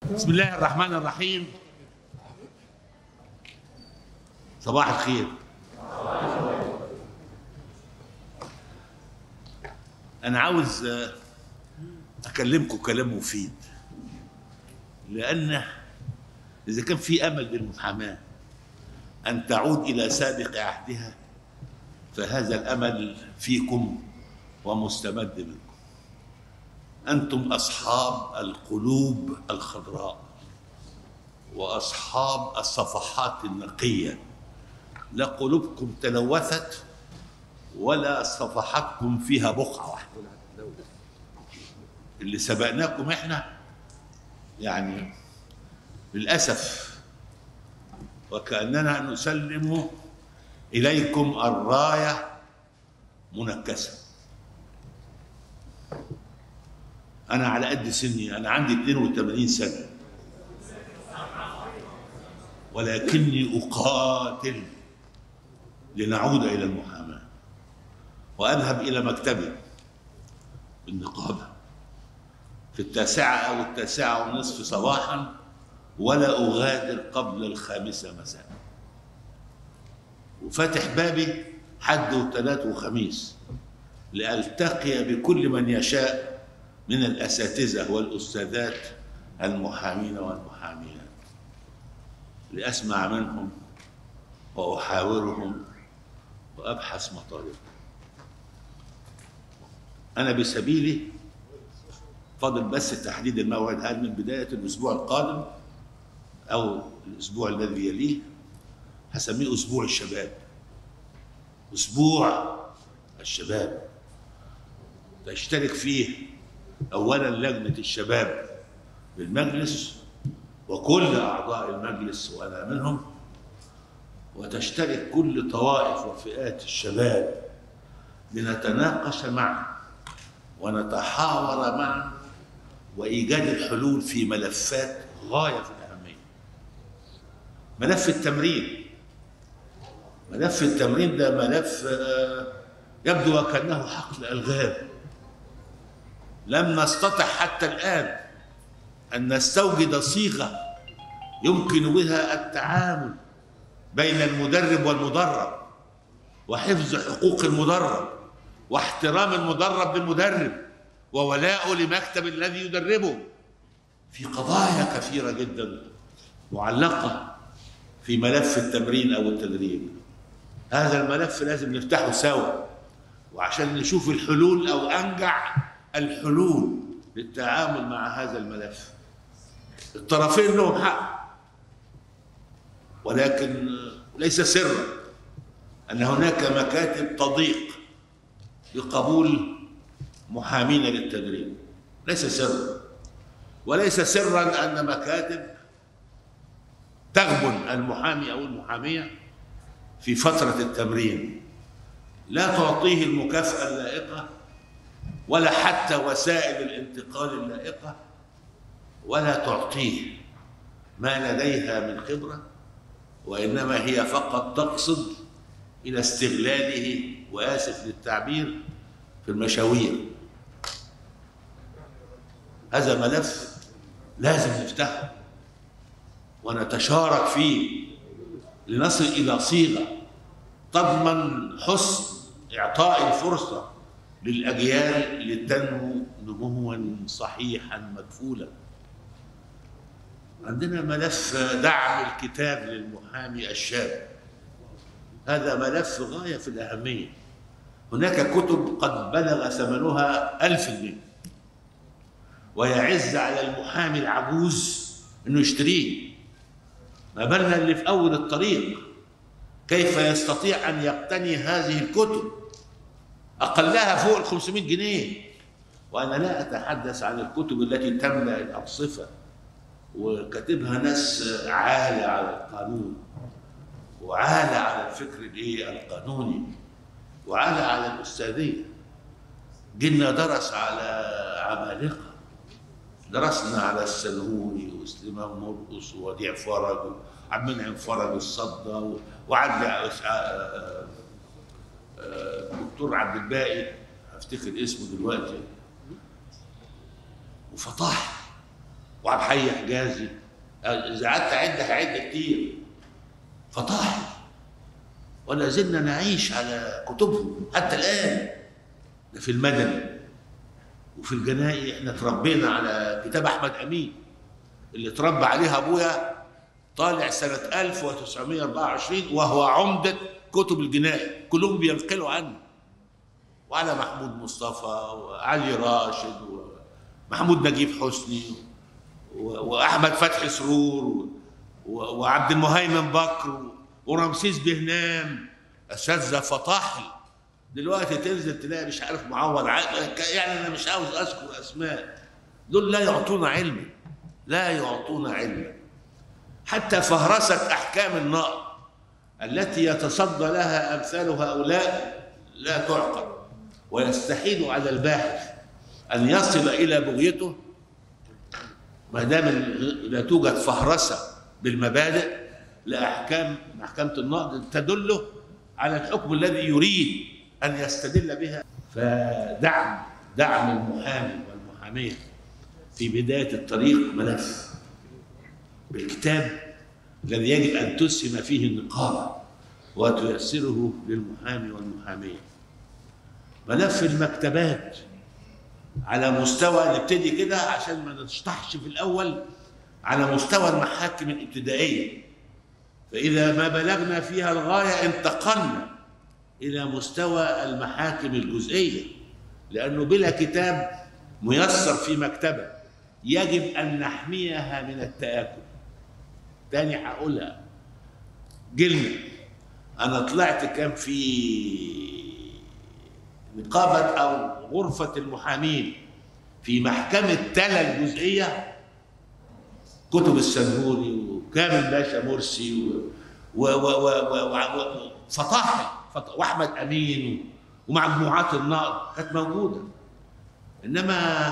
بسم الله الرحمن الرحيم صباح الخير أنا عاوز آه، أكلمكم كلام مفيد لأن إذا كان في أمل للمحاماة أن تعود إلى سابق عهدها فهذا الأمل فيكم ومستمد منكم أنتم أصحاب القلوب الخضراء وأصحاب الصفحات النقية لا قلوبكم تلوثت ولا صفحاتكم فيها بقعة واحدة اللي سبقناكم احنا يعني للأسف وكأننا نسلم إليكم الراية منكسة أنا على قد سني أنا عندي 82 سنة ولكني أقاتل لنعود إلى المحاماة وأذهب إلى مكتبي بالنقابة في التاسعة أو التاسعة ونصف صباحا ولا أغادر قبل الخامسة مساء وفاتح بابي حد وثلاث وخميس لألتقي بكل من يشاء من الأساتذة والأستاذات المحامين والمحاميات لأسمع منهم وأحاورهم وأبحث مطالبهم أنا بسبيلي فاضل بس تحديد الموعد هل من بداية الأسبوع القادم أو الأسبوع الذي يليه هسميه أسبوع الشباب أسبوع الشباب تشترك فيه أولا لجنة الشباب بالمجلس وكل أعضاء المجلس وأنا منهم وتشترك كل طوائف وفئات الشباب لنتناقش معا ونتحاور معا وإيجاد الحلول في ملفات غاية في الأهمية ملف التمرين ملف التمرين ده ملف آه، يبدو وكأنه حقل ألغام لم نستطع حتى الآن أن نستوجد صيغة يمكن بها التعامل بين المدرب والمدرب وحفظ حقوق المدرب واحترام المدرب للمدرب وولاءه لمكتب الذي يدربه في قضايا كثيرة جدا معلقة في ملف التمرين أو التدريب هذا الملف لازم نفتحه سوا وعشان نشوف الحلول أو أنجع الحلول للتعامل مع هذا الملف الطرفين لهم حق ولكن ليس سرا أن هناك مكاتب تضيق بقبول محامين للتدريب ليس سرا وليس سرا أن مكاتب تغبن المحامي أو المحامية في فترة التمرين لا تعطيه المكافأة اللائقة ولا حتى وسائل الانتقال اللائقة ولا تعطيه ما لديها من خبرة وإنما هي فقط تقصد إلى استغلاله وآسف للتعبير في المشاوير هذا ملف لازم نفتحه ونتشارك فيه لنصل إلى صيغة تضمن حسن إعطاء الفرصة للأجيال لتنمو نموا صحيحا مكفولا عندنا ملف دعم الكتاب للمحامي الشاب هذا ملف غاية في الأهمية هناك كتب قد بلغ ثمنها ألف جنيه ويعز على المحامي العجوز انه يشتريه ما بالنا اللي في اول الطريق كيف يستطيع ان يقتني هذه الكتب اقلها فوق ال 500 جنيه وانا لا اتحدث عن الكتب التي تملا الارصفه وكاتبها ناس عالة على القانون وعالة على الفكر الايه القانوني وعالة على الاستاذيه جينا درس على عمالقه درسنا على السلهوني وسليمان مرقص ووديع فرج وعبد المنعم فرج الصدى وعبد الدكتور عبد الباقي افتكر اسمه دلوقتي وفطاح وعبد الحي حجازي اذا قعدت اعد هعد كتير فطاحل ولا زلنا نعيش على كتبهم حتى الان ده في المدني وفي الجنائي احنا تربينا على كتاب احمد امين اللي اتربى عليها ابويا طالع سنه 1924 وهو عمده كتب الجنائي كلهم بينقلوا عنه وعلى محمود مصطفى وعلي راشد ومحمود نجيب حسني و- واحمد فتحي سرور و- و- وعبد المهيمن بكر ورمسيس بهنام اساتذه فطاحل دلوقتي تنزل تلاقي مش عارف معوض ع- يعني انا مش عاوز اذكر اسماء دول لا يعطونا علما لا يعطونا علما حتى فهرسه احكام النقد التي يتصدى لها امثال هؤلاء لا تعقل ويستحيل على الباحث ان يصل الى بغيته ما دام ال- لا توجد فهرسه بالمبادئ لاحكام محكمه النقد تدله على الحكم الذي يريد ان يستدل بها فدعم دعم المحامي والمحاميه في بدايه الطريق ملف بالكتاب الذي يجب ان تسهم فيه النقابه وتيسره للمحامي والمحاميه ملف المكتبات على مستوى نبتدي كده عشان ما نشطحش في الاول على مستوى المحاكم الابتدائيه فاذا ما بلغنا فيها الغايه انتقلنا الى مستوى المحاكم الجزئيه لانه بلا كتاب ميسر في مكتبه يجب ان نحميها من التاكل تاني هقولها جلنا انا طلعت كان في نقابه او غرفه المحامين في محكمه تلا الجزئيه كتب السنهوري وكامل باشا مرسي و و و و و و و فطاحل فط- واحمد امين ومجموعات النقد كانت موجوده انما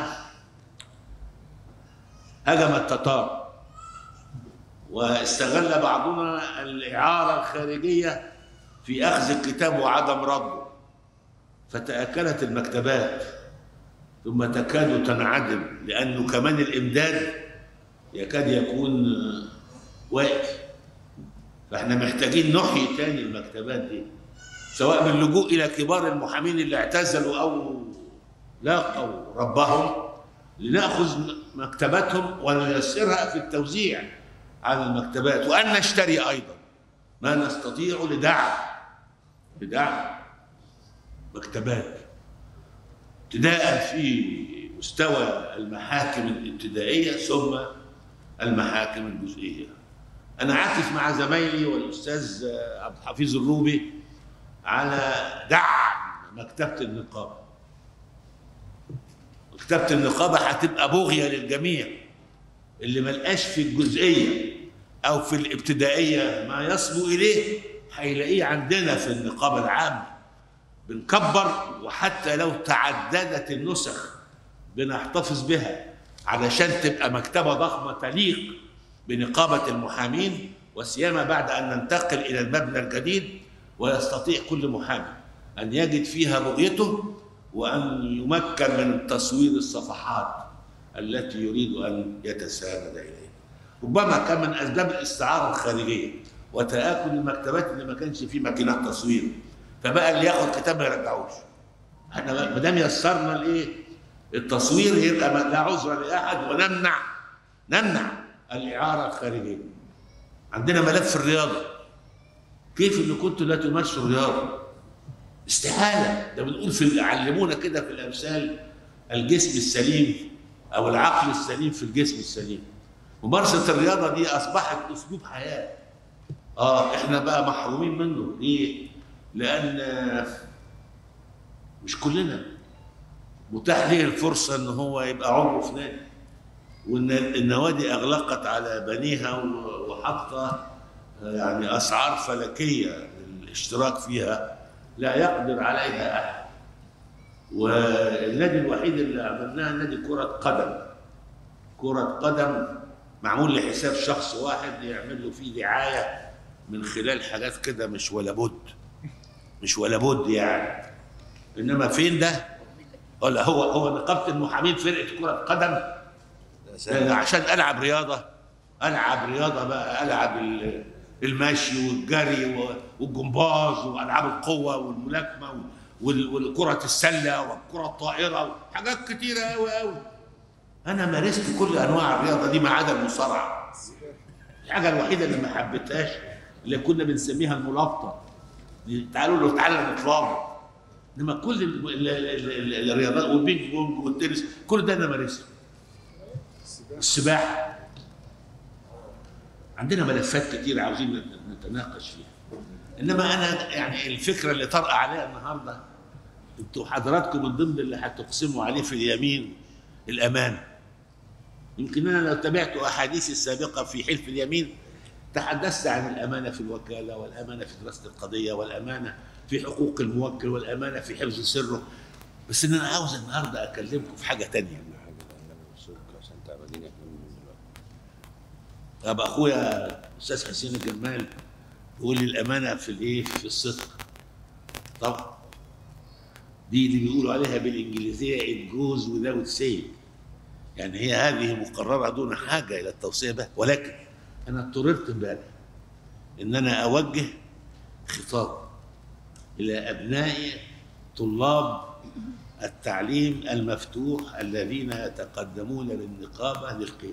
هجم التتار واستغل بعضنا الاعاره الخارجيه في اخذ الكتاب وعدم رده فتاكلت المكتبات ثم تكاد تنعدم لانه كمان الامداد يكاد يكون واقف فاحنا محتاجين نحيي تاني المكتبات دي سواء باللجوء الى كبار المحامين اللي اعتزلوا او لاقوا ربهم لناخذ مكتباتهم ونيسرها في التوزيع على المكتبات وان نشتري ايضا ما نستطيع لدعم لدعم مكتبات ابتداء في مستوى المحاكم الابتدائيه ثم المحاكم الجزئيه انا عاكف مع زمايلي والاستاذ عبد الحفيظ الروبي على دعم مكتبه النقابه مكتبه النقابه هتبقى بغيه للجميع اللي ملقاش في الجزئيه او في الابتدائيه ما يصبو اليه هيلاقيه عندنا في النقابه العامه بنكبر وحتى لو تعددت النسخ بنحتفظ بها علشان تبقى مكتبه ضخمه تليق بنقابه المحامين وسيما بعد ان ننتقل الى المبنى الجديد ويستطيع كل محامي ان يجد فيها رؤيته وان يمكن من تصوير الصفحات التي يريد ان يتساند اليها. ربما كان من اسباب الاستعاره الخارجيه وتاكل المكتبات اللي ما كانش فيه ماكينات تصوير فبقى اللي ياخد كتاب ما يرجعوش. احنا ما دام يسرنا الايه؟ التصوير يبقى ما- لا عذر لاحد ونمنع نمنع الاعاره الخارجيه. عندنا ملف الرياضه. كيف ان كنتوا لا تمارسوا الرياضه؟ استحاله ده بنقول في علمونا كده في الامثال الجسم السليم او العقل السليم في الجسم السليم. ممارسه الرياضه دي اصبحت اسلوب حياه. اه احنا بقى محرومين منه ليه؟ لان مش كلنا متاح ليه الفرصه ان هو يبقى عضو في نادي وان النوادي اغلقت على بنيها و- وحاطه يعني اسعار فلكيه للاشتراك فيها لا يقدر عليها احد والنادي الوحيد اللي عملناه نادي كره قدم كره قدم معمول لحساب شخص واحد يعمل له فيه دعايه من خلال حاجات كده مش ولا بد مش ولا بد يعني انما فين ده؟ ولا هو هو نقابه المحامين فرقه كره قدم لأن عشان العب رياضه العب رياضه بقى العب ال- المشي والجري و- والجمباز والعاب القوه والملاكمه وال- والكره السله والكره الطائره وحاجات كتيره قوي قوي انا مارست كل انواع الرياضه دي ما عدا المصارعه الحاجه الوحيده اللي ما حبيتهاش اللي كنا بنسميها الملاقطه تعالوا له تعالى نترابط انما كل ال- ال- ال- ال- الرياضات والبينج بونج والتنس كل ده انا مارسه السباحه عندنا ملفات كتير عاوزين نت- نتناقش فيها انما انا يعني الفكره اللي طرأ عليها النهارده انتوا حضراتكم من ضمن اللي هتقسموا عليه في اليمين الامانه يمكن انا لو تابعت احاديثي السابقه في حلف اليمين تحدثت عن الامانه في الوكاله والامانه في دراسه القضيه والامانه في حقوق الموكل والامانه في حفظ سره بس ان انا عاوز النهارده اكلمكم في حاجه تانية حاجه النبي والصدق عشان تعبانين احنا من دلوقتي طب اخويا استاذ حسين الجمال يقول لي الامانه في الايه في الصدق طبعا دي اللي بيقولوا عليها بالانجليزيه it goes without saying يعني هي هذه مقرره دون حاجه الى التوصيه بها ولكن انا اضطررت امبارح ان انا اوجه خطاب الى ابناء طلاب التعليم المفتوح الذين يتقدمون للنقابه للقيم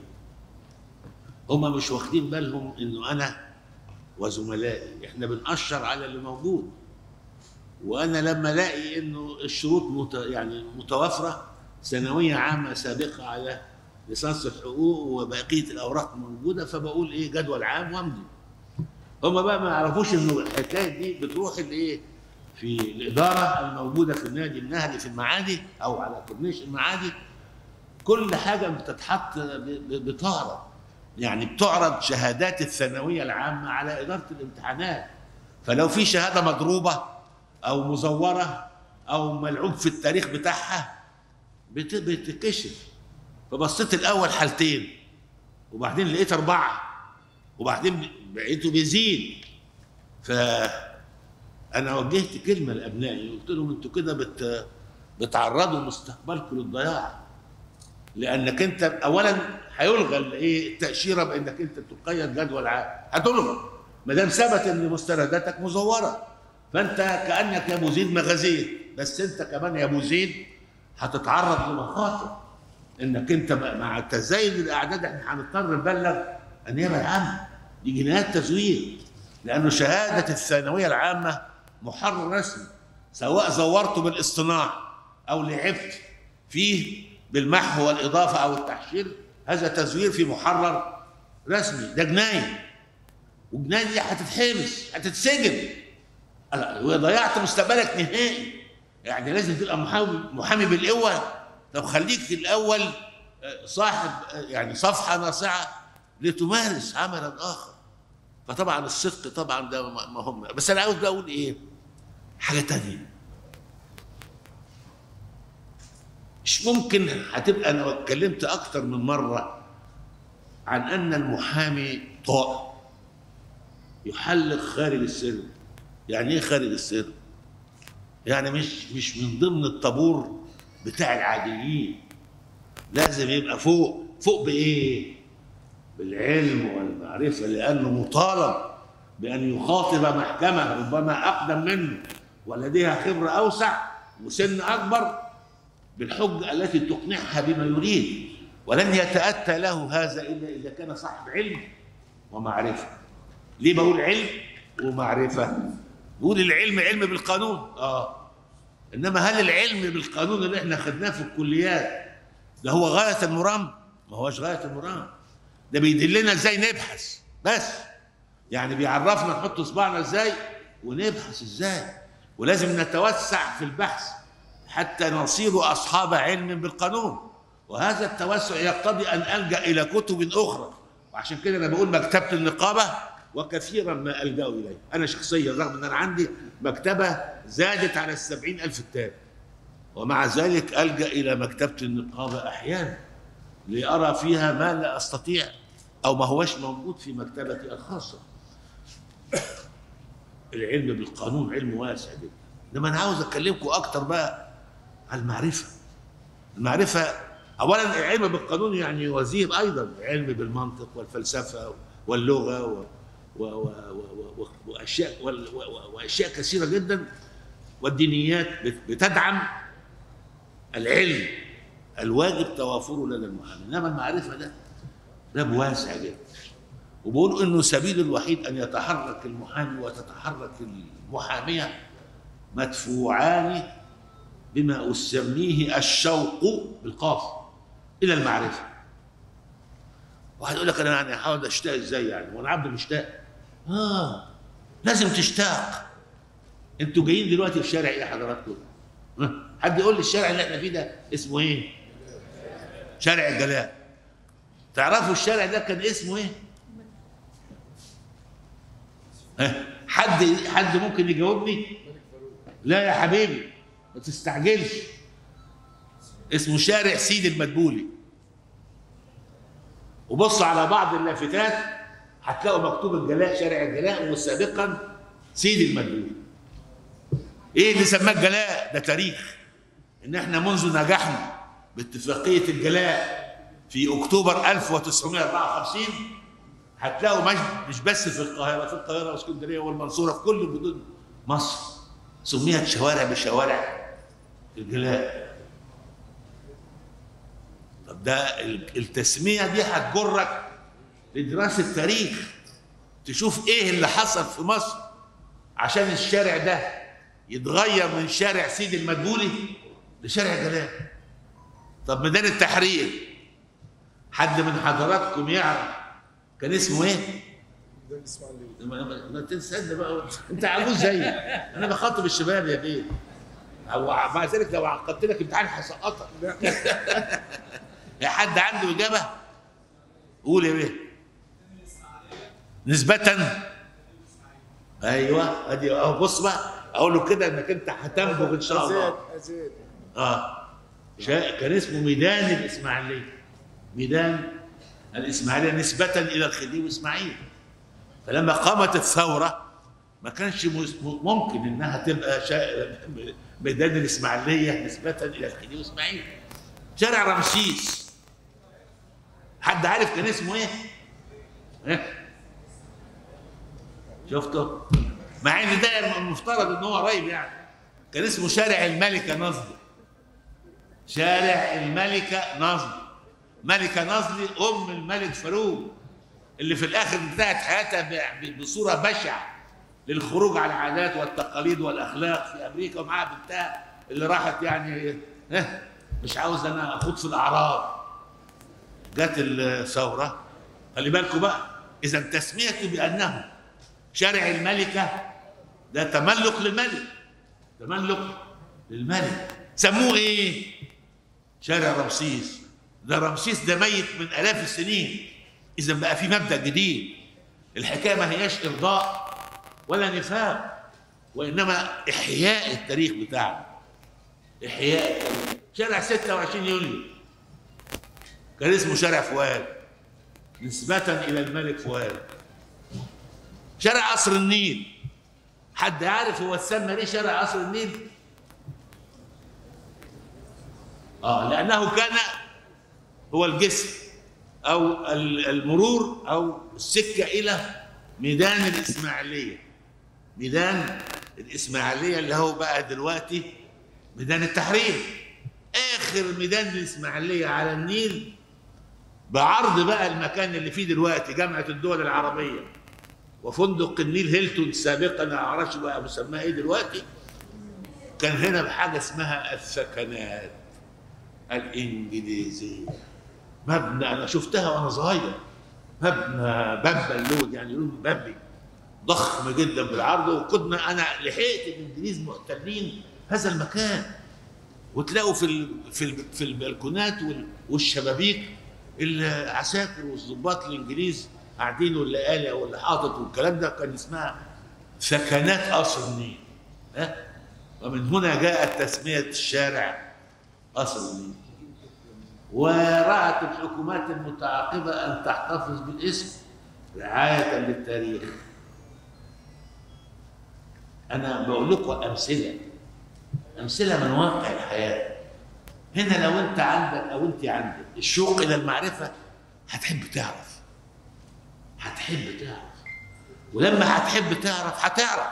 هم مش واخدين بالهم انه انا وزملائي احنا بنأشر على اللي موجود وانا لما الاقي انه الشروط مت... يعني متوافره ثانويه عامه سابقه على ليسانس الحقوق وبقيه الاوراق موجوده فبقول ايه جدول عام وامضي هم بقى ما يعرفوش انه الحكايه دي بتروح الايه في الاداره الموجوده في النادي النهري في المعادي او على كورنيش المعادي كل حاجه بتتحط ب- ب- بتعرض يعني بتعرض شهادات الثانويه العامه على اداره الامتحانات فلو في شهاده مضروبه او مزوره او ملعوب في التاريخ بتاعها بت- بتتكشف فبصيت الاول حالتين وبعدين لقيت اربعه وبعدين بقيته بيزيد ف انا وجهت كلمه لابنائي قلت لهم انتوا كده بت بتعرضوا مستقبلكم للضياع لانك انت اولا هيلغى الايه التاشيره بانك انت تقيد جدول عام هتلغى ما دام ثبت ان مستنداتك مزوره فانت كانك يا ابو زيد مغازير بس انت كمان يا ابو زيد هتتعرض لمخاطر انك انت مع تزايد الاعداد احنا هنضطر نبلغ النيابه العامه دي جنايات تزوير لانه شهاده الثانويه العامه محرر رسمي سواء زورته بالاصطناع او لعبت فيه بالمحو والاضافه او التحشير هذا تزوير في محرر رسمي ده جنايه والجنايه دي هتتحبس هتتسجن لا، وضيعت مستقبلك نهائي يعني لازم تبقى محامي محامي بالقوه طب خليك الاول آه، صاحب آه، يعني صفحه ناصعه لتمارس عملا اخر فطبعا الصدق طبعا ده ما ما هم بس انا عاوز بقى اقول ايه حاجه تانية مش ممكن هتبقى انا اتكلمت اكتر من مره عن ان المحامي طائع يحلق خارج السر يعني ايه خارج السر يعني مش مش من ضمن الطابور بتاع العاديين لازم يبقى فوق فوق بايه بالعلم والمعرفه لانه مطالب بان يخاطب محكمه ربما اقدم منه ولديها خبره اوسع وسن اكبر بالحجه التي تقنعها بما يريد ولن يتاتى له هذا الا اذا كان صاحب علم ومعرفه ليه بقول علم ومعرفه بقول العلم علم بالقانون اه انما هل العلم بالقانون اللي احنا خدناه في الكليات ده هو غايه المرام ما هوش غايه المرام ده بيدلنا ازاي نبحث بس يعني بيعرفنا نحط صباعنا ازاي ونبحث ازاي ولازم نتوسع في البحث حتى نصير اصحاب علم بالقانون وهذا التوسع يقتضي ان الجا الى كتب اخرى وعشان كده انا بقول مكتبه النقابه وكثيرا ما الجا اليه انا شخصيا رغم ان انا عندي مكتبه زادت على السبعين الف كتاب ومع ذلك الجا الى مكتبه النقابه احيانا لارى فيها ما لا استطيع او ما هوش موجود في مكتبتي الخاصه العلم بالقانون علم واسع جدا انما انا عاوز اكلمكم اكتر بقى عن المعرفه المعرفه اولا العلم بالقانون يعني وزير ايضا علم بالمنطق والفلسفه واللغه و و و و و واشياء وال- و- و- واشياء كثيره جدا والدينيات بت- بتدعم العلم الواجب توافره لدى المحامي انما المعرفه ده باب واسع جدا وبقول انه سبيل الوحيد ان يتحرك المحامي وتتحرك المحاميه مدفوعان بما اسميه الشوق بالقاف الى المعرفه واحد يقول لك انا يعني احاول اشتاق ازاي يعني وانا عبد مشتاق اه لازم تشتاق انتوا جايين دلوقتي في شارع ايه حضراتكم ها؟ حد يقول لي الشارع اللي احنا فيه ده اسمه ايه شارع الجلاء تعرفوا الشارع ده كان اسمه ايه ها؟ حد حد ممكن يجاوبني لا يا حبيبي ما تستعجلش اسمه شارع سيد المدبولي وبص على بعض اللافتات هتلاقوا مكتوب الجلاء شارع الجلاء وسابقا سيد المدبولي ايه اللي سماه الجلاء ده تاريخ ان احنا منذ نجحنا باتفاقيه الجلاء في اكتوبر 1954 هتلاقوا مش مش بس في القاهره في القاهره واسكندريه والمنصوره في كل مدن مصر سميت شوارع بشوارع الجلاء طب ده ال- التسميه دي هتجرك لدراسه تاريخ تشوف ايه اللي حصل في مصر عشان الشارع ده يتغير من شارع سيدي المدبولي لشارع جلال طب ميدان التحرير حد من حضراتكم يعرف كان اسمه ايه؟ ده الاسماعيليه ما, ما, ما تنسى بقى انت عجوز زيي انا بخاطب الشباب يا بيه او مع ذلك لو عقدت لك امتحان هسقطك يا حد عنده اجابه قول يا بيه نسبة ايوه ادي اهو بص بقى اقول له كده انك انت هتنبغ ان شاء الله ازيد ازيد اه شا... كان اسمه ميدان الاسماعيليه ميدان الاسماعيليه نسبه الى الخديوي اسماعيل فلما قامت الثوره ما كانش مس- ممكن انها تبقى شا... ميدان الاسماعيليه نسبه الى الخديوي اسماعيل شارع رمسيس حد عارف كان اسمه ايه؟ إيه؟ شفتوا؟ مع ان ده المفترض ان هو قريب يعني كان اسمه شارع الملكه نصدي شارع الملكة نصر ملكة نصري أم الملك فاروق اللي في الآخر انتهت حياتها ب- ب- بصورة بشعة للخروج على العادات والتقاليد والأخلاق في أمريكا ومعاها بنتها اللي راحت يعني ها مش عاوز أنا أخوض في الأعراض جت الثورة خلي بالكم بقى إذا تسميته بأنه شارع الملكة ده تملك للملك تملك للملك سموه ايه شارع رمسيس ده رمسيس ده ميت من الاف السنين اذا بقى في مبدا جديد الحكايه ما هياش ارضاء ولا نفاق وانما احياء التاريخ بتاعنا احياء التاريخ. شارع 26 يوليو كان اسمه شارع فؤاد نسبة إلى الملك فؤاد شارع قصر النيل حد عارف هو اتسمى ليه شارع قصر النيل؟ اه لانه كان هو الجسر او ال- المرور او السكه الى ميدان الاسماعيليه ميدان الاسماعيليه اللي هو بقى دلوقتي ميدان التحرير اخر ميدان الاسماعيليه على النيل بعرض بقى المكان اللي فيه دلوقتي جامعه الدول العربيه وفندق النيل هيلتون سابقا ما اعرفش بقى مسماه ايه دلوقتي كان هنا بحاجه اسمها السكنات الانجليزيه مبنى انا شفتها وانا صغير مبنى بابا اللون يعني لون بابي ضخم جدا بالعرض وكنا انا لحقت الانجليز محتلين هذا المكان وتلاقوا في ال في ال في البلكونات وال- والشبابيك العساكر والضباط الانجليز قاعدين واللي قالع واللي حاطط والكلام ده كان اسمها سكنات قصر النيل ها ومن هنا جاءت تسميه الشارع قصر النيل ورأت الحكومات المتعاقبة أن تحتفظ بالاسم رعاية للتاريخ أنا بقول لكم أمثلة أمثلة من واقع الحياة هنا لو انت عندك او انت عندك الشوق الى المعرفه هتحب تعرف هتحب تعرف ولما هتحب تعرف هتعرف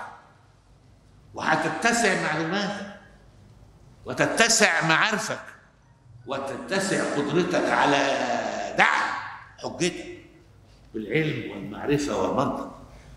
وهتتسع معلوماتك وتتسع معارفك وتتسع قدرتك على دعم حجتك بالعلم والمعرفه والمنطق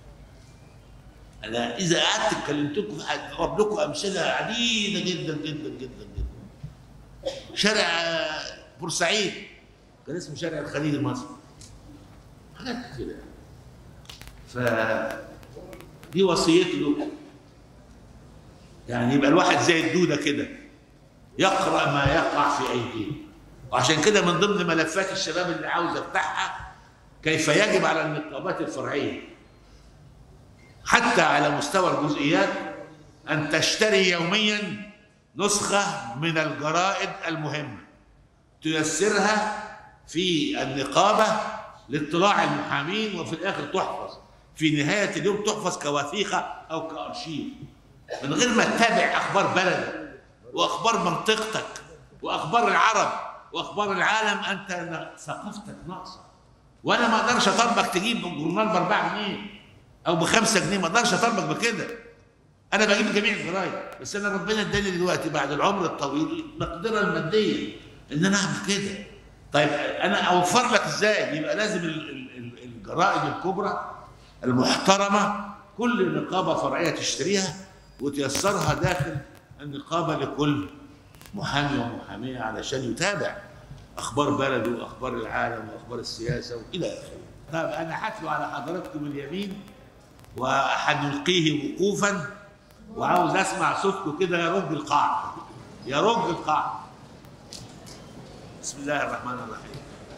انا اذا قعدت اتكلمتكم هضرب لكم امثله عديده جدا جدا جدا جدا شارع بورسعيد كان اسمه شارع الخليل المصري حاجات كده ف دي وصيتي له يعني يبقى الواحد زي الدوده كده يقرا ما يقع في ايديه وعشان كده من ضمن ملفات الشباب اللي عاوز افتحها كيف يجب على النقابات الفرعيه حتى على مستوى الجزئيات ان تشتري يوميا نسخه من الجرائد المهمه تيسرها في النقابه لاطلاع المحامين وفي الاخر تحفظ في نهايه اليوم تحفظ كوثيقه او كارشيف من غير ما تتابع اخبار بلدك واخبار منطقتك واخبار العرب واخبار العالم انت ثقافتك ناقصه وانا ما اقدرش اطالبك تجيب جورنال ب 4 جنيه او ب 5 جنيه ما اقدرش اطالبك بكده انا بجيب جميع الجرايد بس انا ربنا اداني دلوقتي بعد العمر الطويل المقدره الماديه ان انا اعمل كده طيب انا اوفر لك ازاي يبقى لازم ال- ال- ال- الجرائد الكبرى المحترمه كل نقابه فرعيه تشتريها وتيسرها داخل النقابه لكل محامي ومحاميه علشان يتابع اخبار بلده واخبار العالم واخبار السياسه والى اخره. طيب انا هتلو على حضراتكم اليمين وهنلقيه وقوفا وعاوز اسمع صوتكم كده يرج القاع يرج القاع بسم الله الرحمن الرحيم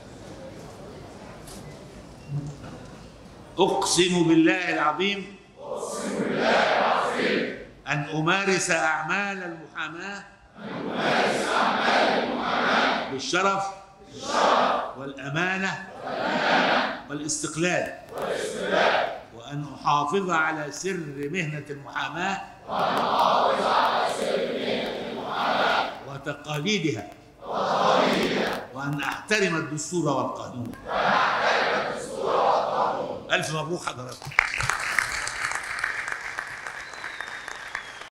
اقسم بالله العظيم اقسم بالله العظيم ان امارس اعمال المحاماه ان امارس اعمال المحاماه بالشرف بالشرف والامانه والاستقلال وأن أحافظ على سر مهنة المحاماة وأن أحافظ على سر مهنة المحاماة وتقاليدها وتقاليدها وأن أحترم الدستور والقانون وأن أحترم الدستور والقانون ألف مبروك حضراتكم